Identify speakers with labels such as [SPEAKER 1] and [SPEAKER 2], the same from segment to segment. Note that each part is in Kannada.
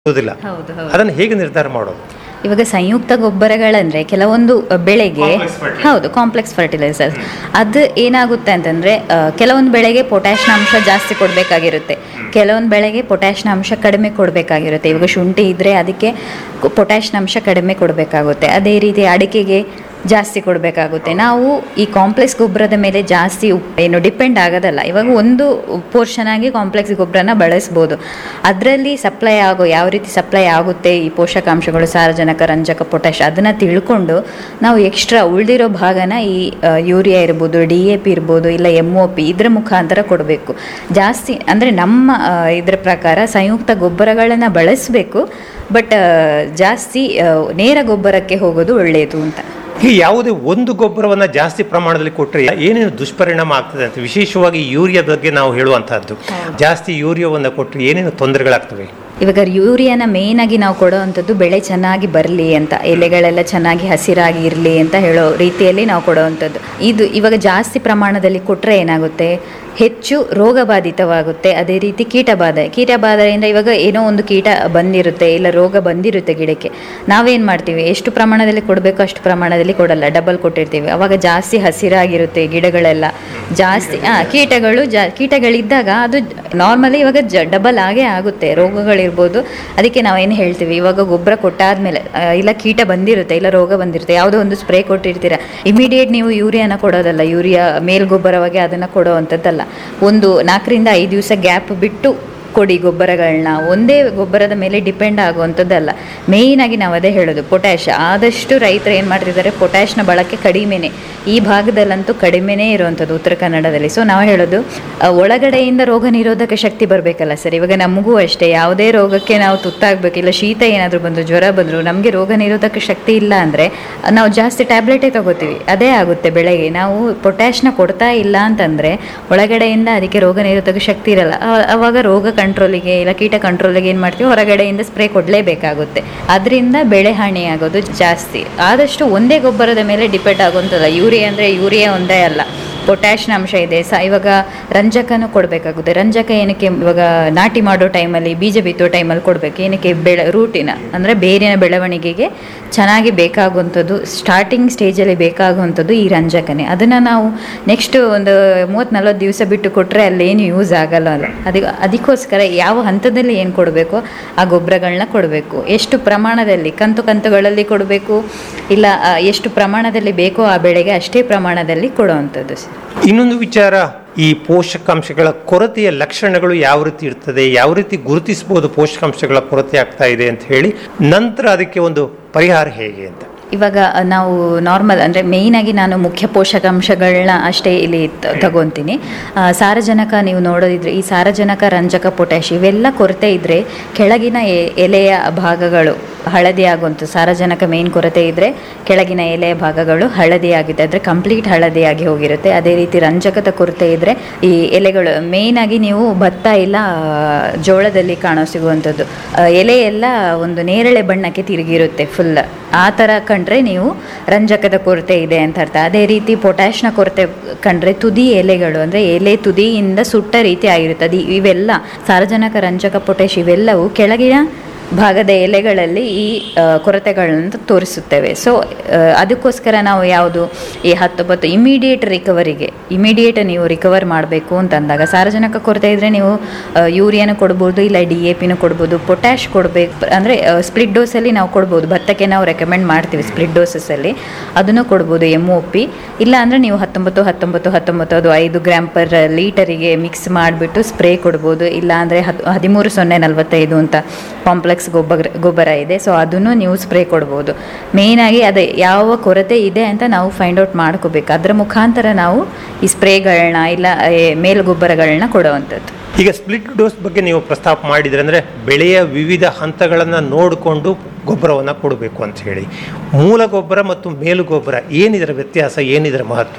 [SPEAKER 1] ಇರುವುದಿಲ್ಲ
[SPEAKER 2] ಹೌದು ಹೌದು
[SPEAKER 1] ಅದನ್ನು ಹೇಗೆ ನಿರ್ಧಾರ ಮಾಡೋದು
[SPEAKER 2] ಇವಾಗ ಸಂಯುಕ್ತ ಗೊಬ್ಬರಗಳಂದ್ರೆ ಕೆಲವೊಂದು ಅ, ಬೆಳೆಗೆ
[SPEAKER 1] Complex fertilizer.
[SPEAKER 2] ಹೌದು ಕಾಂಪ್ಲೆಕ್ಸ್ ಫರ್ಟಿಲೈಸರ್ಸ್ ಅದು ಏನಾಗುತ್ತೆ ಅಂತಂದ್ರೆ ಅ, ಕೆಲವೊಂದು ಬೆಳೆಗೆ ಪೊಟ್ಯಾಶ್ನ ಅಂಶ ಜಾಸ್ತಿ ಕೊಡಬೇಕಾಗಿರುತ್ತೆ ಕೆಲವೊಂದು ಬೆಳೆಗೆ ಪೊಟ್ಯಾಶ್ನ ಅಂಶ ಕಡಿಮೆ ಕೊಡಬೇಕಾಗಿರುತ್ತೆ ಇವಾಗ ಶುಂಠಿ ಇದ್ರೆ ಅದಕ್ಕೆ ಪೊಟ್ಯಾಶ್ನ ಅಂಶ ಕಡಿಮೆ ಕೊಡಬೇಕಾಗುತ್ತೆ ಅದೇ ರೀತಿ ಅಡಿಕೆಗೆ ಜಾಸ್ತಿ ಕೊಡಬೇಕಾಗುತ್ತೆ ನಾವು ಈ ಕಾಂಪ್ಲೆಕ್ಸ್ ಗೊಬ್ಬರದ ಮೇಲೆ ಜಾಸ್ತಿ ಉಪ್- ಏನು ಡಿಪೆಂಡ್ ಆಗೋದಲ್ಲ ಇವಾಗ ಒಂದು ಪೋರ್ಷನ್ ಆಗಿ ಕಾಂಪ್ಲೆಕ್ಸ್ ಗೊಬ್ಬರನ ಬಳಸ್ಬೋದು ಅದರಲ್ಲಿ ಸಪ್ಲೈ ಆಗೋ ಯಾವ ರೀತಿ ಸಪ್ಲೈ ಆಗುತ್ತೆ ಈ ಪೋಷಕಾಂಶಗಳು ಸಾರಜನಕ ರಂಜಕ ಪೊಟ್ಯಾಶ್ ಅದನ್ನು ತಿಳ್ಕೊಂಡು ನಾವು ಎಕ್ಸ್ಟ್ರಾ ಉಳಿದಿರೋ ಭಾಗನ ಈ ಆ, ಯೂರಿಯಾ ಇರ್ಬೋದು ಡಿ ಎ ಪಿ ಇರ್ಬೋದು ಇಲ್ಲ ಎಮ್ ಒ ಪಿ ಇದರ ಮುಖಾಂತರ ಕೊಡಬೇಕು ಜಾಸ್ತಿ ಅಂದರೆ ನಮ್ಮ ಆ, ಇದ್ರ ಪ್ರಕಾರ ಸಂಯುಕ್ತ ಗೊಬ್ಬರಗಳನ್ನು ಬಳಸಬೇಕು ಬಟ್ ಜಾಸ್ತಿ ಆ, ನೇರ ಗೊಬ್ಬರಕ್ಕೆ ಹೋಗೋದು ಒಳ್ಳೆಯದು ಅಂತ
[SPEAKER 1] ಈ ಯಾವುದೇ ಒಂದು ಗೊಬ್ಬರವನ್ನ ಜಾಸ್ತಿ ಪ್ರಮಾಣದಲ್ಲಿ ಕೊಟ್ಟರೆ ಏನೇನು ದುಷ್ಪರಿಣಾಮ ಆಗ್ತದೆ ಅಂತ ವಿಶೇಷವಾಗಿ ಯೂರಿಯಾ ಬಗ್ಗೆ ನಾವು ಹೇಳುವಂತಹದ್ದು ಜಾಸ್ತಿ ಯೂರಿಯಾವನ್ನು ಕೊಟ್ಟರೆ ಏನೇನು ತೊಂದರೆಗಳಾಗ್ತವೆ
[SPEAKER 2] ಇವಾಗ ಯೂರಿಯಾನ ಮೇನ್ ಆಗಿ ನಾವು ಕೊಡೋವಂಥದ್ದು ಬೆಳೆ ಚೆನ್ನಾಗಿ ಬರಲಿ ಅಂತ ಎಲೆಗಳೆಲ್ಲ ಚೆನ್ನಾಗಿ ಹಸಿರಾಗಿ ಇರಲಿ ಅಂತ ಹೇಳೋ ರೀತಿಯಲ್ಲಿ ನಾವು ಕೊಡೋವಂಥದ್ದು ಇದು ಇವಾಗ ಜಾಸ್ತಿ ಪ್ರಮಾಣದಲ್ಲಿ ಕೊಟ್ಟರೆ ಏನಾಗುತ್ತೆ ಹೆಚ್ಚು ರೋಗ ಬಾಧಿತವಾಗುತ್ತೆ ಅದೇ ರೀತಿ ಕೀಟಬಾಧೆ ಕೀಟಬಾಧೆಯಿಂದ ಇವಾಗ ಏನೋ ಒಂದು ಕೀಟ ಬಂದಿರುತ್ತೆ ಇಲ್ಲ ರೋಗ ಬಂದಿರುತ್ತೆ ಗಿಡಕ್ಕೆ ನಾವೇನು ಮಾಡ್ತೀವಿ ಎಷ್ಟು ಪ್ರಮಾಣದಲ್ಲಿ ಕೊಡಬೇಕು ಅಷ್ಟು ಪ್ರಮಾಣದಲ್ಲಿ ಕೊಡಲ್ಲ ಡಬಲ್ ಕೊಟ್ಟಿರ್ತೀವಿ ಅವಾಗ ಜಾಸ್ತಿ ಹಸಿರಾಗಿರುತ್ತೆ ಗಿಡಗಳೆಲ್ಲ ಜಾಸ್ತಿ ಹಾಂ ಕೀಟಗಳು ಜಾ ಕೀಟಗಳಿದ್ದಾಗ ಅದು ನಾರ್ಮಲಿ ಇವಾಗ ಜ ಡಬಲ್ ಆಗೇ ಆಗುತ್ತೆ ರೋಗಗಳಿರ್ಬೋದು ಅದಕ್ಕೆ ನಾವೇನು ಹೇಳ್ತೀವಿ ಇವಾಗ ಗೊಬ್ಬರ ಕೊಟ್ಟಾದ್ಮೇಲೆ ಆ, ಇಲ್ಲ ಕೀಟ ಬಂದಿರುತ್ತೆ ಇಲ್ಲ ರೋಗ ಬಂದಿರುತ್ತೆ ಯಾವುದೋ ಒಂದು ಸ್ಪ್ರೇ ಕೊಟ್ಟಿರ್ತೀರ ಇಮಿಡಿಯೇಟ್ ನೀವು ಯೂರಿಯಾನ ಕೊಡೋದಲ್ಲ ಯೂರಿಯಾ ಮೇಲ್ಗೊಬ್ಬರವಾಗಿ ಅದನ್ನು ಕೊಡೋ ಅಂಥದ್ದಲ್ಲ ಒಂದು ನಾಲ್ಕರಿಂದ ಐದು ದಿವಸ ಗ್ಯಾಪ್ ಬಿಟ್ಟು ಕೊಡಿ ಗೊಬ್ಬರಗಳನ್ನ ಒಂದೇ ಗೊಬ್ಬರದ ಮೇಲೆ ಡಿಪೆಂಡ್ ಆಗುವಂಥದ್ದಲ್ಲ ಮೇಯ್ನಾಗಿ ನಾವು ಅದೇ ಹೇಳೋದು ಪೊಟ್ಯಾಶ್ ಆದಷ್ಟು ರೈತರು ಏನು ಮಾಡ್ತಿದ್ದಾರೆ ಪೊಟ್ಯಾಶ್ನ ಬಳಕೆ ಕಡಿಮೆನೇ ಈ ಭಾಗದಲ್ಲಂತೂ ಕಡಿಮೆನೇ ಇರುವಂಥದ್ದು ಉತ್ತರ ಕನ್ನಡದಲ್ಲಿ ಸೊ ನಾವು ಹೇಳೋದು ಆ, ಒಳಗಡೆಯಿಂದ ರೋಗ ನಿರೋಧಕ ಶಕ್ತಿ ಬರಬೇಕಲ್ಲ ಸರ್ ಇವಾಗ ನಮಗೂ ಅಷ್ಟೇ ಯಾವುದೇ ರೋಗಕ್ಕೆ ನಾವು ತುತ್ತಾಗಬೇಕು ಇಲ್ಲ ಶೀತ ಏನಾದರೂ ಬಂದು ಜ್ವರ ಬಂದರು ನಮಗೆ ರೋಗ ನಿರೋಧಕ ಶಕ್ತಿ ಇಲ್ಲ ಅಂದರೆ ನಾವು ಜಾಸ್ತಿ ಟ್ಯಾಬ್ಲೆಟೇ ತಗೋತೀವಿ ಅದೇ ಆಗುತ್ತೆ ಬೆಳೆಗೆ ನಾವು ಪೊಟ್ಯಾಶ್ನ ಕೊಡ್ತಾ ಇಲ್ಲ ಅಂತಂದರೆ ಒಳಗಡೆಯಿಂದ ಅದಕ್ಕೆ ರೋಗ ನಿರೋಧಕ ಶಕ್ತಿ ಇರಲ್ಲ ಆ- ಆವಾಗ ರೋಗ ಕಂಟ್ರೋಲಿಗೆ ಇಲ್ಲ ಕೀಟ ಕಂಟ್ರೋಲಿಗೆ ಏನು ಮಾಡ್ತೀವಿ ಹೊರಗಡೆಯಿಂದ ಸ್ಪ್ರೇ ಕೊಡಲೇಬೇಕಾಗುತ್ತೆ ಅದರಿಂದ ಬೆಳೆ ಹಾನಿ ಆಗೋದು ಜಾಸ್ತಿ ಆದಷ್ಟು ಒಂದೇ ಗೊಬ್ಬರದ ಮೇಲೆ ಡಿಪೆಂಡ್ ಆಗುವಂಥದ್ದು ಯೂರಿಯಾ ಅಂದರೆ ಯೂರಿಯಾ ಒಂದೇ ಅಲ್ಲ ಪೊಟ್ಯಾಶ್ನ ಅಂಶ ಇದೆ ಸ ಇವಾಗ ರಂಜಕನೂ ಕೊಡಬೇಕಾಗುತ್ತೆ ರಂಜಕ ಏನಕ್ಕೆ ಇವಾಗ ನಾಟಿ ಮಾಡೋ ಟೈಮಲ್ಲಿ ಬೀಜ ಬಿತ್ತೋ ಟೈಮಲ್ಲಿ ಕೊಡಬೇಕು ಏನಕ್ಕೆ ಬೆಳೆ ರೂಟಿನ ಅಂದರೆ ಬೇರಿನ ಬೆಳವಣಿಗೆಗೆ ಚೆನ್ನಾಗಿ ಬೇಕಾಗುವಂಥದ್ದು ಸ್ಟಾರ್ಟಿಂಗ್ ಸ್ಟೇಜಲ್ಲಿ ಬೇಕಾಗುವಂಥದ್ದು ಈ ರಂಜಕನೇ ಅದನ್ನು ನಾವು ನೆಕ್ಸ್ಟ್ ಒಂದು ಮೂವತ್ತು ನಲ್ವತ್ತು ದಿವಸ ಬಿಟ್ಟು ಕೊಟ್ಟರೆ ಅಲ್ಲೇನು ಯೂಸ್ ಆಗಲ್ಲ ಅಲ್ಲ ಅದಕ್ಕೆ ಅದಕ್ಕೋಸ್ಕರ ಯಾವ ಹಂತದಲ್ಲಿ ಏನು ಕೊಡಬೇಕು ಆ ಗೊಬ್ಬರಗಳನ್ನ ಕೊಡಬೇಕು ಎಷ್ಟು ಪ್ರಮಾಣದಲ್ಲಿ ಕಂತು ಕಂತುಗಳಲ್ಲಿ ಕೊಡಬೇಕು ಇಲ್ಲ ಆ, ಎಷ್ಟು ಪ್ರಮಾಣದಲ್ಲಿ ಬೇಕೋ ಆ ಬೆಳೆಗೆ ಅಷ್ಟೇ ಪ್ರಮಾಣದಲ್ಲಿ ಕೊಡುವಂಥದ್ದು ಸರ್
[SPEAKER 1] ಇನ್ನೊಂದು ವಿಚಾರ ಈ ಪೋಷಕಾಂಶಗಳ ಕೊರತೆಯ ಲಕ್ಷಣಗಳು ಯಾವ ರೀತಿ ಇರ್ತದೆ ಯಾವ ರೀತಿ ಗುರುತಿಸಬಹುದು ಪೋಷಕಾಂಶಗಳ ಕೊರತೆ ಆಗ್ತಾ ಇದೆ ಅಂತ ಹೇಳಿ ನಂತರ ಅದಕ್ಕೆ ಒಂದು ಪರಿಹಾರ ಹೇಗೆ ಅಂತ
[SPEAKER 2] ಇವಾಗ ನಾವು ನಾರ್ಮಲ್ ಅಂದರೆ ಮೇಯ್ನಾಗಿ ನಾನು ಮುಖ್ಯ ಪೋಷಕಾಂಶಗಳನ್ನ ಅಷ್ಟೇ ಇಲ್ಲಿ ತ- ತಗೊಂತೀನಿ ಆ, ಸಾರಜನಕ ನೀವು ನೋಡೋದಿದ್ರೆ ಈ ಸಾರಜನಕ ರಂಜಕ ಪೊಟ್ಯಾಶ್ ಇವೆಲ್ಲ ಕೊರತೆ ಇದ್ದರೆ ಕೆಳಗಿನ ಎ- ಎಲೆಯ ಭಾಗಗಳು ಹಳದಿ ಆಗುವಂಥ ಸಾರಜನಕ ಮೇನ್ ಕೊರತೆ ಇದ್ದರೆ ಕೆಳಗಿನ ಎಲೆಯ ಭಾಗಗಳು ಹಳದಿ ಆಗಿದೆ ಅಂದರೆ ಕಂಪ್ಲೀಟ್ ಹಳದಿಯಾಗಿ ಹೋಗಿರುತ್ತೆ ಅದೇ ರೀತಿ ರಂಜಕದ ಕೊರತೆ ಇದ್ದರೆ ಈ ಎಲೆಗಳು ಮೇಯ್ನಾಗಿ ನೀವು ಭತ್ತ ಇಲ್ಲ ಆ, ಜೋಳದಲ್ಲಿ ಕಾಣೋ ಸಿಗುವಂಥದ್ದು ಆ, ಎಲೆ ಎಲ್ಲ ಒಂದು ನೇರಳೆ ಬಣ್ಣಕ್ಕೆ ತಿರುಗಿರುತ್ತೆ ಫುಲ್ ಆ ಥರ ಕಂಡ್ರೆ ನೀವು ರಂಜಕದ ಕೊರತೆ ಇದೆ ಅಂತ ಅರ್ಥ ಅದೇ ರೀತಿ ಪೊಟ್ಯಾಶ್ನ ಕೊರತೆ ಕಂಡ್ರೆ ತುದಿ ಎಲೆಗಳು ಅಂದರೆ ಎಲೆ ತುದಿಯಿಂದ ಸುಟ್ಟ ರೀತಿ ಆಗಿರುತ್ತೆ ಅದು ಇವೆಲ್ಲ ಸಾರಜನಕ ರಂಜಕ ಪೊಟ್ಯಾಶ್ ಇವೆಲ್ಲವೂ ಕೆಳಗಿನ ಭಾಗದ ಎಲೆಗಳಲ್ಲಿ ಈ ಆ, ಕೊರತೆಗಳನ್ನು ತೋರಿಸುತ್ತೇವೆ ಸೊ ಅದಕ್ಕೋಸ್ಕರ ನಾವು ಯಾವುದು ಈ ಹತ್ತೊಂಬತ್ತು ಇಮಿಡಿಯೇಟ್ ರಿಕವರಿಗೆ ಇಮಿಡಿಯೇಟ್ ನೀವು ರಿಕವರ್ ಮಾಡಬೇಕು ಅಂತಂದಾಗ ಸಾರಜನಕ ಕೊರತೆ ಇದ್ದರೆ ನೀವು ಯೂರಿಯಾನು ಕೊಡ್ಬೋದು ಇಲ್ಲ ಡಿ ಎ ಪಿನೂ ಕೊಡ್ಬೋದು ಪೊಟ್ಯಾಶ್ ಕೊಡಬೇಕು ಅಂದರೆ ಸ್ಪ್ಲಿಟ್ ಡೋಸಲ್ಲಿ ನಾವು ಕೊಡ್ಬೋದು ಭತ್ತಕ್ಕೆ ನಾವು ರೆಕಮೆಂಡ್ ಮಾಡ್ತೀವಿ ಸ್ಪ್ಲಿಟ್ ಡೋಸಸ್ಸಲ್ಲಿ ಅದನ್ನು ಕೊಡ್ಬೋದು ಎಮ್ ಒ ಪಿ ಇಲ್ಲ ಅಂದರೆ ನೀವು ಹತ್ತೊಂಬತ್ತು ಹತ್ತೊಂಬತ್ತು ಹತ್ತೊಂಬತ್ತು ಅದು ಐದು ಗ್ರಾಮ್ ಪರ್ ಲೀಟರಿಗೆ ಮಿಕ್ಸ್ ಮಾಡಿಬಿಟ್ಟು ಸ್ಪ್ರೇ ಕೊಡ್ಬೋದು ಇಲ್ಲ ಅಂದರೆ ಹತ್ ಹದಿಮೂರು ಸೊನ್ನೆ ನಲವತ್ತೈದು ಅಂತ ಕಾಂಪ್ಲೆಕ್ಸ್ ಗೊಬ್ಬರ ಗೊಬ್ಬರ ಇದೆ ಸೊ ಅದನ್ನು ನೀವು ಸ್ಪ್ರೇ ಕೊಡ್ಬೋದು ಮೇಯ್ನಾಗಿ ಅದೇ ಯಾವ ಕೊರತೆ ಇದೆ ಅಂತ ನಾವು ಫೈಂಡ್ ಔಟ್ ಮಾಡ್ಕೋಬೇಕು ಅದರ ಮುಖಾಂತರ ನಾವು ಈ ಸ್ಪ್ರೇಗಳನ್ನ ಇಲ್ಲ ಏ, ಮೇಲ್ಗೊಬ್ಬರಗಳನ್ನ ಕೊಡುವಂಥದ್ದು
[SPEAKER 1] ಈಗ ಸ್ಪ್ಲಿಟ್ ಡೋಸ್ ಬಗ್ಗೆ ನೀವು ಪ್ರಸ್ತಾಪ ಮಾಡಿದ್ರೆ ಅಂದರೆ ಬೆಳೆಯ ವಿವಿಧ ಹಂತಗಳನ್ನು ನೋಡಿಕೊಂಡು ಗೊಬ್ಬರವನ್ನು ಕೊಡಬೇಕು ಅಂತ ಹೇಳಿ ಮೂಲ ಗೊಬ್ಬರ ಮತ್ತು ಮೇಲು ಗೊಬ್ಬರ ಏನಿದರ ವ್ಯತ್ಯಾಸ ಏನಿದರ ಮಹತ್ವ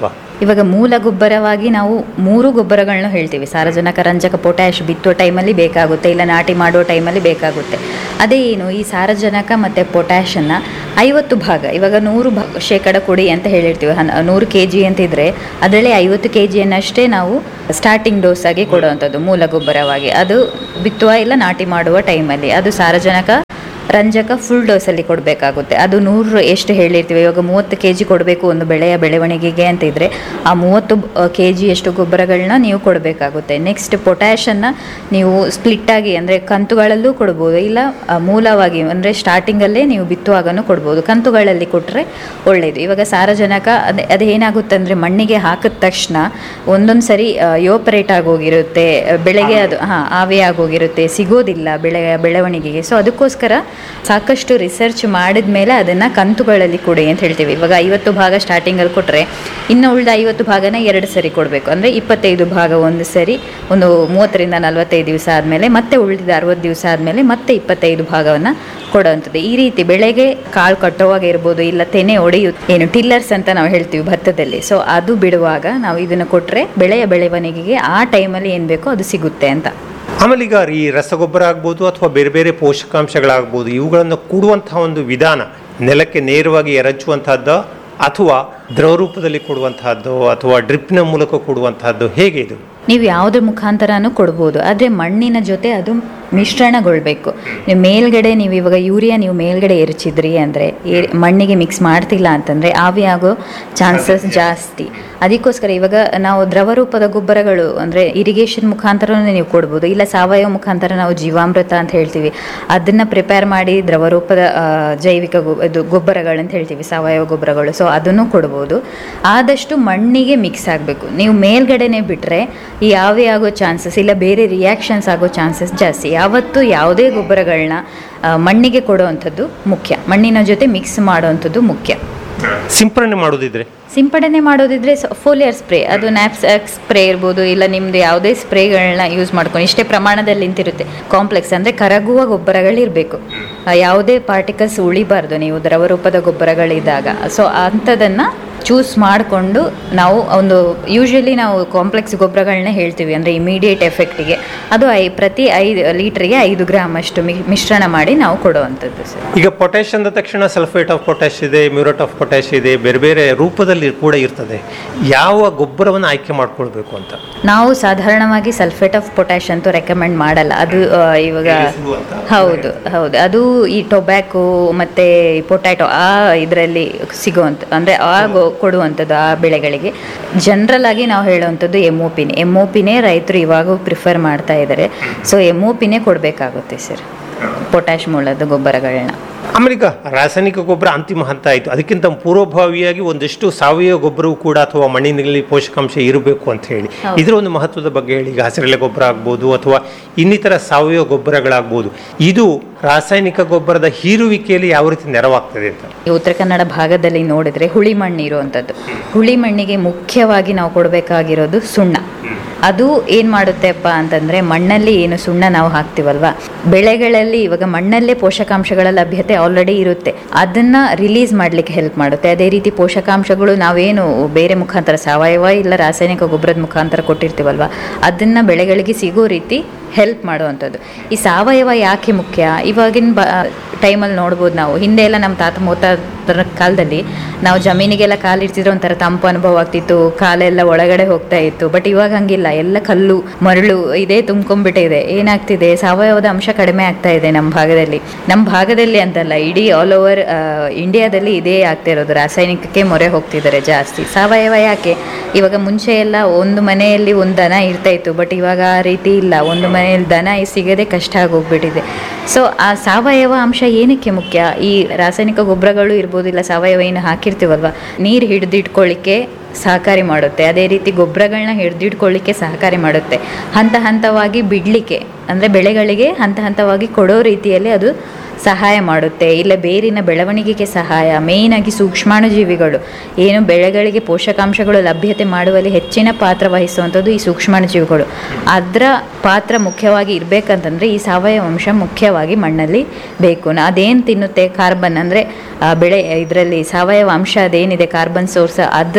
[SPEAKER 2] ಇವಾಗ ಮೂಲ ಗೊಬ್ಬರವಾಗಿ ನಾವು ಮೂರು ಗೊಬ್ಬರಗಳನ್ನ ಹೇಳ್ತೀವಿ ಸಾರಜನಕ ರಂಜಕ ಪೊಟ್ಯಾಶ್ ಬಿತ್ತುವ ಟೈಮಲ್ಲಿ ಬೇಕಾಗುತ್ತೆ ಇಲ್ಲ ನಾಟಿ ಮಾಡುವ ಟೈಮಲ್ಲಿ ಬೇಕಾಗುತ್ತೆ ಅದೇ ಏನು ಈ ಸಾರಜನಕ ಮತ್ತು ಪೊಟ್ಯಾಷನ್ನು ಐವತ್ತು ಭಾಗ ಇವಾಗ ನೂರು ಭಾ ಶೇಕಡ ಕೊಡಿ ಅಂತ ಹೇಳಿರ್ತೀವಿ ಹನ್ ನೂರು ಕೆ ಜಿ ಅಂತ ಇದ್ದರೆ ಅದರಲ್ಲಿ ಐವತ್ತು ಕೆ ಜಿಯನ್ನಷ್ಟೇ ನಾವು ಸ್ಟಾರ್ಟಿಂಗ್ ಡೋಸ್ ಆಗಿ ಕೊಡುವಂಥದ್ದು ಮೂಲ ಗೊಬ್ಬರವಾಗಿ ಅದು ಬಿತ್ತುವ ಇಲ್ಲ ನಾಟಿ ಮಾಡುವ ಟೈಮಲ್ಲಿ ಅದು ಸಾರಜನಕ ರಂಜಕ ಫುಲ್ ಡೋಸಲ್ಲಿ ಕೊಡಬೇಕಾಗುತ್ತೆ ಅದು ನೂರು ಎಷ್ಟು ಹೇಳಿರ್ತೀವಿ ಇವಾಗ ಮೂವತ್ತು ಕೆ ಜಿ ಕೊಡಬೇಕು ಒಂದು ಬೆಳೆಯ ಬೆಳವಣಿಗೆಗೆ ಅಂತ ಇದ್ದರೆ ಆ ಮೂವತ್ತು ಕೆ ಜಿಯಷ್ಟು ಗೊಬ್ಬರಗಳನ್ನ ನೀವು ಕೊಡಬೇಕಾಗುತ್ತೆ ನೆಕ್ಸ್ಟ್ ಪೊಟ್ಯಾಷನ್ನು ನೀವು ಸ್ಪ್ಲಿಟ್ಟಾಗಿ ಅಂದರೆ ಕಂತುಗಳಲ್ಲೂ ಕೊಡ್ಬೋದು ಇಲ್ಲ ಆ, ಮೂಲವಾಗಿ ಅಂದರೆ ಸ್ಟಾರ್ಟಿಂಗಲ್ಲೇ ನೀವು ಬಿತ್ತುವಾಗನೂ ಕೊಡ್ಬೋದು ಕಂತುಗಳಲ್ಲಿ ಕೊಟ್ಟರೆ ಒಳ್ಳೆಯದು ಇವಾಗ ಸಾರಜನಕ ಅದೇ ಅದು ಏನಾಗುತ್ತೆ ಅಂದರೆ ಮಣ್ಣಿಗೆ ಹಾಕಿದ ತಕ್ಷಣ ಒಂದೊಂದು ಸರಿ ಯೋಪರೇಟ್ ಆಗೋಗಿರುತ್ತೆ ಬೆಳೆಗೆ ಅದು ಹಾಂ ಆವಿ ಆಗೋಗಿರುತ್ತೆ ಸಿಗೋದಿಲ್ಲ ಬೆಳೆ ಬೆಳವಣಿಗೆಗೆ ಸೊ ಅದಕ್ಕೋಸ್ಕರ ಸಾಕಷ್ಟು ರಿಸರ್ಚ್ ಮಾಡಿದ ಮೇಲೆ ಅದನ್ನು ಕಂತುಗಳಲ್ಲಿ ಕೊಡಿ ಅಂತ ಹೇಳ್ತೀವಿ ಇವಾಗ ಐವತ್ತು ಭಾಗ ಸ್ಟಾರ್ಟಿಂಗಲ್ಲಿ ಕೊಟ್ಟರೆ ಇನ್ನು ಉಳಿದ ಐವತ್ತು ಭಾಗನ ಎರಡು ಸರಿ ಕೊಡಬೇಕು ಅಂದರೆ ಇಪ್ಪತ್ತೈದು ಭಾಗ ಒಂದು ಸರಿ ಒಂದು ಮೂವತ್ತರಿಂದ ನಲವತ್ತೈದು ದಿವಸ ಆದಮೇಲೆ ಮತ್ತೆ ಉಳಿದ ಅರವತ್ತು ದಿವಸ ಆದಮೇಲೆ ಮತ್ತೆ ಇಪ್ಪತ್ತೈದು ಭಾಗವನ್ನು ಕೊಡುವಂಥದ್ದು ಈ ರೀತಿ ಬೆಳೆಗೆ ಕಾಳು ಕಟ್ಟುವಾಗ ಇರ್ಬೋದು ಇಲ್ಲ ತೆನೆ ಒಡೆಯು ಏನು ಟಿಲ್ಲರ್ಸ್ ಅಂತ ನಾವು ಹೇಳ್ತೀವಿ ಭತ್ತದಲ್ಲಿ ಸೊ ಅದು ಬಿಡುವಾಗ ನಾವು ಇದನ್ನು ಕೊಟ್ಟರೆ ಬೆಳೆಯ ಬೆಳವಣಿಗೆಗೆ ಆ ಟೈಮಲ್ಲಿ ಏನು ಬೇಕೋ ಅದು ಸಿಗುತ್ತೆ ಅಂತ
[SPEAKER 1] ಆಮೇಲೆ ಈಗ ಈ ರಸಗೊಬ್ಬರ ಆಗ್ಬೋದು ಅಥವಾ ಬೇರೆ ಬೇರೆ ಪೋಷಕಾಂಶಗಳಾಗ್ಬೋದು ಇವುಗಳನ್ನು ಕೂಡುವಂತಹ ಒಂದು ವಿಧಾನ ನೆಲಕ್ಕೆ ನೇರವಾಗಿ ಎರಚುವಂತಹದ್ದು ಅಥವಾ ದ್ರವ ರೂಪದಲ್ಲಿ ಕೊಡುವಂತಹದ್ದು ಅಥವಾ ಡ್ರಿಪ್ನ ಮೂಲಕ ಕೊಡುವಂತಹದ್ದು ಹೇಗೆ ಇದು
[SPEAKER 2] ನೀವು ಯಾವುದ್ರ ಮುಖಾಂತರನೂ ಕೊಡ್ಬೋದು ಆದರೆ ಮಣ್ಣಿನ ಜೊತೆ ಅದು ಮಿಶ್ರಣಗೊಳ್ಬೇಕು ನೀವು ಮೇಲ್ಗಡೆ ನೀವು ಇವಾಗ ಯೂರಿಯಾ ನೀವು ಮೇಲ್ಗಡೆ ಎರಚಿದ್ರಿ ಅಂದರೆ ಮಣ್ಣಿಗೆ ಮಿಕ್ಸ್ ಮಾಡ್ತಿಲ್ಲ ಅಂತಂದರೆ ಆವಿ ಆಗೋ ಚಾನ್ಸಸ್ ಜಾಸ್ತಿ ಅದಕ್ಕೋಸ್ಕರ ಇವಾಗ ನಾವು ದ್ರವ ರೂಪದ ಗೊಬ್ಬರಗಳು ಅಂದರೆ ಇರಿಗೇಷನ್ ಮುಖಾಂತರನೇ ನೀವು ಕೊಡ್ಬೋದು ಇಲ್ಲ ಸಾವಯವ ಮುಖಾಂತರ ನಾವು ಜೀವಾಮೃತ ಅಂತ ಹೇಳ್ತೀವಿ ಅದನ್ನು ಪ್ರಿಪೇರ್ ಮಾಡಿ ದ್ರವ ರೂಪದ ಆ, ಜೈವಿಕ ಗೊ ಇದು ಗೊಬ್ಬರಗಳಂತ ಹೇಳ್ತೀವಿ ಸಾವಯವ ಗೊಬ್ಬರಗಳು ಸೊ ಅದನ್ನು ಕೊಡ್ಬೋದು ಆದಷ್ಟು ಮಣ್ಣಿಗೆ ಮಿಕ್ಸ್ ಆಗಬೇಕು ನೀವು ಮೇಲ್ಗಡೆನೆ ಬಿಟ್ಟರೆ ಈ ಯಾವೇ ಆಗೋ ಚಾನ್ಸಸ್ ಇಲ್ಲ ಬೇರೆ ರಿಯಾಕ್ಷನ್ಸ್ ಆಗೋ ಚಾನ್ಸಸ್ ಜಾಸ್ತಿ ಯಾವತ್ತು ಯಾವುದೇ ಗೊಬ್ಬರಗಳನ್ನ ಆ, ಮಣ್ಣಿಗೆ ಕೊಡುವಂಥದ್ದು ಮುಖ್ಯ ಮಣ್ಣಿನ ಜೊತೆ ಮಿಕ್ಸ್ ಮಾಡುವಂಥದ್ದು ಮುಖ್ಯ
[SPEAKER 1] ಸಿಂಪರಣೆ ಮಾಡೋದಿದ್ರೆ
[SPEAKER 2] ಸಿಂಪಡಣೆ ಮಾಡೋದಿದ್ರೆ ಫೋಲಿಯರ್ ಸ್ಪ್ರೇ ಅದು ನ್ಯಾಪ್ಸ್ಯಾಕ್ ಸ್ಪ್ರೇ ಇರ್ಬೋದು ಇಲ್ಲ ನಿಮ್ದು ಯಾವುದೇ ಸ್ಪ್ರೇಗಳನ್ನ ಯೂಸ್ ಮಾಡ್ಕೊಂಡು ಇಷ್ಟೇ ಪ್ರಮಾಣದಲ್ಲಿ ನಿಂತಿರುತ್ತೆ ಕಾಂಪ್ಲೆಕ್ಸ್ ಅಂದರೆ ಕರಗುವ ಗೊಬ್ಬರಗಳಿರಬೇಕು ಯಾವುದೇ ಪಾರ್ಟಿಕಲ್ಸ್ ಉಳಿಬಾರ್ದು ನೀವು ದ್ರವ ರೂಪದ ಗೊಬ್ಬರಗಳಿದ್ದಾಗ ಸೊ ಅಂಥದನ್ನು ಚೂಸ್ ಮಾಡಿಕೊಂಡು ನಾವು ಒಂದು ಯೂಶ್ವಲಿ ನಾವು ಕಾಂಪ್ಲೆಕ್ಸ್ ಗೊಬ್ಬರಗಳನ್ನ ಹೇಳ್ತೀವಿ ಅಂದರೆ ಇಮಿಡಿಯೇಟ್ ಎಫೆಕ್ಟಿಗೆ ಅದು ಐ ಪ್ರತಿ ಐದು ಲೀಟ್ರಿಗೆ ಐದು ಗ್ರಾಮ್ ಅಷ್ಟು ಮಿ- ಮಿಶ್ರಣ ಮಾಡಿ ನಾವು ಕೊಡುವಂಥದ್ದು ಸರ್
[SPEAKER 1] ಈಗ ಪೊಟ್ಯಾಶ್ ಅಂದ ತಕ್ಷಣ ಸಲ್ಫೇಟ್ ಆಫ್ ಪೊಟ್ಯಾಶ್ ಇದೆ ಮ್ಯೂರೇಟ್ ಆಫ್ ಪೊಟ್ಯಾಶ್ ಇದೆ ಬೇರೆ ಬೇರೆ ರೂಪದಲ್ಲಿ ಕೂಡ ಇರ್ತದೆ ಯಾವ ಗೊಬ್ಬರವನ್ನು ಆಯ್ಕೆ ಮಾಡ್ಕೊಳ್ಬೇಕು ಅಂತ
[SPEAKER 2] ನಾವು ಸಾಧಾರಣವಾಗಿ ಸಲ್ಫೇಟ್ ಆಫ್ ಪೊಟ್ಯಾಶ್ ಅಂತೂ ರೆಕಮೆಂಡ್ ಮಾಡಲ್ಲ ಅದು ಆ, ಇವಾಗ ಹೌದು ಹೌದು ಅದು ಈ ಟೊಬ್ಯಾಕೊ ಮತ್ತು ಪೊಟ್ಯಾಟೊ ಆ ಇದರಲ್ಲಿ ಸಿಗುವಂಥ ಅಂದರೆ ಆ ಗೊ- ಕೊಡುವಂಥದ್ದು ಆ ಬೆಳೆಗಳಿಗೆ ಜನರಲ್ ಆಗಿ ನಾವು ಹೇಳುವಂಥದ್ದು ಎಮ್ ಒ ಪಿನೇ ಎಮ್ ಒ ಪಿನೇ ರೈತರು ಇವಾಗ ಪ್ರಿಫರ್ ಮಾಡ್ತಾ ಇದ್ದಾರೆ ಸೊ ಎಮ್ ಒ ಪಿನೇ ಕೊಡಬೇಕಾಗುತ್ತೆ ಸರ್ ಪೊಟ್ಯಾಶ್ ಮೂಲದ ಗೊಬ್ಬರಗಳನ್ನ
[SPEAKER 1] ಆಮೇಲೆ ಈಗ ರಾಸಾಯನಿಕ ಗೊಬ್ಬರ ಅಂತಿಮ ಹಂತ ಆಯಿತು ಅದಕ್ಕಿಂತ ಪೂರ್ವಭಾವಿಯಾಗಿ ಒಂದಿಷ್ಟು ಸಾವಯವ ಗೊಬ್ಬರವು ಕೂಡ ಅಥವಾ ಮಣ್ಣಿನಲ್ಲಿ ಪೋಷಕಾಂಶ ಇರಬೇಕು ಅಂತ ಹೇಳಿ
[SPEAKER 2] ಹೌದು.
[SPEAKER 1] ಇದರ ಒಂದು ಮಹತ್ವದ ಬಗ್ಗೆ ಹೇಳಿ ಈಗ ಹಸಿರೆಲೆ ಗೊಬ್ಬರ ಆಗ್ಬೋದು ಅಥವಾ ಇನ್ನಿತರ ಸಾವಯವ ಗೊಬ್ಬರಗಳಾಗ್ಬೋದು ಇದು ರಾಸಾಯನಿಕ ಗೊಬ್ಬರದ ಹೀರುವಿಕೆಯಲ್ಲಿ ಯಾವ ರೀತಿ ನೆರವಾಗ್ತದೆ ಅಂತ
[SPEAKER 2] ಈ ಉತ್ತರ ಕನ್ನಡ ಭಾಗದಲ್ಲಿ ನೋಡಿದ್ರೆ ಹುಳಿ ಮಣ್ಣು ಇರುವಂಥದ್ದು ಹುಳಿ ಮಣ್ಣಿಗೆ ಮುಖ್ಯವಾಗಿ ನಾವು ಕೊಡಬೇಕಾಗಿರೋದು ಸುಣ್ಣ ಅದು ಏನು ಮಾಡುತ್ತೆಪ್ಪ ಅಂತಂದರೆ ಮಣ್ಣಲ್ಲಿ ಏನು ಸುಣ್ಣ ನಾವು ಹಾಕ್ತೀವಲ್ವಾ ಬೆಳೆಗಳಲ್ಲಿ ಇವಾಗ ಮಣ್ಣಲ್ಲೇ ಪೋಷಕಾಂಶಗಳ ಲಭ್ಯತೆ ಆಲ್ರೆಡಿ ಇರುತ್ತೆ ಅದನ್ನು ರಿಲೀಸ್ ಮಾಡಲಿಕ್ಕೆ ಹೆಲ್ಪ್ ಮಾಡುತ್ತೆ ಅದೇ ರೀತಿ ಪೋಷಕಾಂಶಗಳು ನಾವೇನು ಬೇರೆ ಮುಖಾಂತರ ಸಾವಯವ ಇಲ್ಲ ರಾಸಾಯನಿಕ ಗೊಬ್ಬರದ ಮುಖಾಂತರ ಕೊಟ್ಟಿರ್ತೀವಲ್ವಾ ಅದನ್ನು ಬೆಳೆಗಳಿಗೆ ಸಿಗೋ ರೀತಿ ಹೆಲ್ಪ್ ಮಾಡುವಂಥದ್ದು ಈ ಸಾವಯವ ಯಾಕೆ ಮುಖ್ಯ ಇವಾಗಿನ ಬ ಟೈಮಲ್ಲಿ ನೋಡ್ಬೋದು ನಾವು ಹಿಂದೆ ಎಲ್ಲ ನಮ್ಮ ತಾತ ಮೂತಾತರ ಕಾಲದಲ್ಲಿ ನಾವು ಜಮೀನಿಗೆಲ್ಲ ಕಾಲಿಡ್ತಿದ್ರೆ ಒಂಥರ ತಂಪು ಅನುಭವ ಆಗ್ತಿತ್ತು ಕಾಲೆಲ್ಲ ಒಳಗಡೆ ಹೋಗ್ತಾ ಇತ್ತು ಬಟ್ ಇವಾಗ ಹಂಗಿಲ್ಲ ಎಲ್ಲ ಕಲ್ಲು ಮರಳು ಇದೇ ತುಂಬ್ಕೊಂಡ್ಬಿಟ್ಟಿದೆ ಏನಾಗ್ತಿದೆ ಸಾವಯವದ ಅಂಶ ಕಡಿಮೆ ಆಗ್ತಾ ಇದೆ ನಮ್ಮ ಭಾಗದಲ್ಲಿ ನಮ್ಮ ಭಾಗದಲ್ಲಿ ಅಂತಲ್ಲ ಇಡೀ ಆಲ್ ಓವರ್ ಇಂಡಿಯಾದಲ್ಲಿ ಇದೇ ಆಗ್ತಾ ಇರೋದು ರಾಸಾಯನಿಕಕ್ಕೆ ಮೊರೆ ಹೋಗ್ತಿದ್ದಾರೆ ಜಾಸ್ತಿ ಸಾವಯವ ಯಾಕೆ ಇವಾಗ ಮುಂಚೆ ಎಲ್ಲ ಒಂದು ಮನೆಯಲ್ಲಿ ಒಂದು ದನ ಇರ್ತಾ ಇತ್ತು ಬಟ್ ಇವಾಗ ಆ ರೀತಿ ಇಲ್ಲ ಒಂದು ಮನೆಯಲ್ಲಿ ದನ ಸಿಗದೆ ಕಷ್ಟ ಆಗೋಗ್ಬಿಟ್ಟಿದೆ ಸೊ ಆ ಸಾವಯವ ಅಂಶ ಏನಕ್ಕೆ ಮುಖ್ಯ ಈ ರಾಸಾಯನಿಕ ಗೊಬ್ಬರಗಳು ಇರ್ಬೋದು ಇಲ್ಲ ಸಾವಯವ ಏನು ಹಾಕಿರ್ತೀವಲ್ವ ನೀರು ಹಿಡಿದಿಟ್ಕೊಳ್ಳಿಕ್ಕೆ ಸಹಕಾರಿ ಮಾಡುತ್ತೆ ಅದೇ ರೀತಿ ಗೊಬ್ಬರಗಳನ್ನ ಹಿಡಿದಿಟ್ಕೊಳ್ಳಿಕ್ಕೆ ಸಹಕಾರಿ ಮಾಡುತ್ತೆ ಹಂತ ಹಂತವಾಗಿ ಬಿಡಲಿಕ್ಕೆ ಅಂದರೆ ಬೆಳೆಗಳಿಗೆ ಹಂತ ಹಂತವಾಗಿ ಕೊಡೋ ರೀತಿಯಲ್ಲಿ ಅದು ಸಹಾಯ ಮಾಡುತ್ತೆ ಇಲ್ಲ ಬೇರಿನ ಬೆಳವಣಿಗೆಗೆ ಸಹಾಯ ಮೇಯ್ನಾಗಿ ಸೂಕ್ಷ್ಮಾಣುಜೀವಿಗಳು ಏನು ಬೆಳೆಗಳಿಗೆ ಪೋಷಕಾಂಶಗಳು ಲಭ್ಯತೆ ಮಾಡುವಲ್ಲಿ ಹೆಚ್ಚಿನ ಪಾತ್ರ ವಹಿಸುವಂಥದ್ದು ಈ ಸೂಕ್ಷ್ಮಾಣುಜೀವಿಗಳು ಅದರ ಪಾತ್ರ ಮುಖ್ಯವಾಗಿ ಇರಬೇಕಂತಂದರೆ ಈ ಸಾವಯವ ಅಂಶ ಮುಖ್ಯವಾಗಿ ಮಣ್ಣಲ್ಲಿ ಬೇಕು ನ- ಅದೇನು ತಿನ್ನುತ್ತೆ ಕಾರ್ಬನ್ ಅಂದರೆ ಬೆಳೆ ಇದರಲ್ಲಿ ಸಾವಯವ ಅಂಶ ಅದೇನಿದೆ ಕಾರ್ಬನ್ ಸೋರ್ಸ್ ಅದ್ರ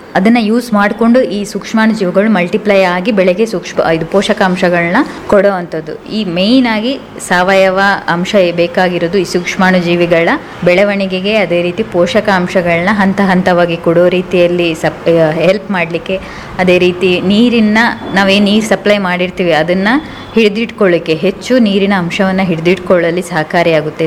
[SPEAKER 2] ಅದನ್ನು ಯೂಸ್ ಮಾಡಿಕೊಂಡು ಈ ಸೂಕ್ಷ್ಮಾಣುಜೀವಿಗಳು ಮಲ್ಟಿಪ್ಲೈ ಆಗಿ ಬೆಳೆಗೆ ಸೂಕ್ಷ್ಮ ಇದು ಪೋಷಕಾಂಶಗಳನ್ನ ಕೊಡೋ ಅಂಥದ್ದು ಈ ಮೇಯ್ನ್ ಆಗಿ ಸಾವಯವ ಅಂಶ ಬೇಕಾಗಿರೋದು ಈ ಸೂಕ್ಷ್ಮಾಣುಜೀವಿಗಳ ಬೆಳವಣಿಗೆಗೆ ಅದೇ ರೀತಿ ಪೋಷಕಾಂಶಗಳನ್ನ ಹಂತ ಹಂತವಾಗಿ ಕೊಡೋ ರೀತಿಯಲ್ಲಿ ಸಪ್ ಹೆಲ್ಪ್ ಮಾಡಲಿಕ್ಕೆ ಅದೇ ರೀತಿ ನೀರಿನ ನಾವೇನು ನೀರು ಸಪ್ಲೈ ಮಾಡಿರ್ತೀವಿ ಅದನ್ನು ಹಿಡಿದಿಟ್ಕೊಳ್ಳಿಕ್ಕೆ ಹೆಚ್ಚು ನೀರಿನ ಅಂಶವನ್ನು ಹಿಡಿದಿಟ್ಕೊಳ್ಳಲಿ ಸಹಕಾರಿಯಾಗುತ್ತೆ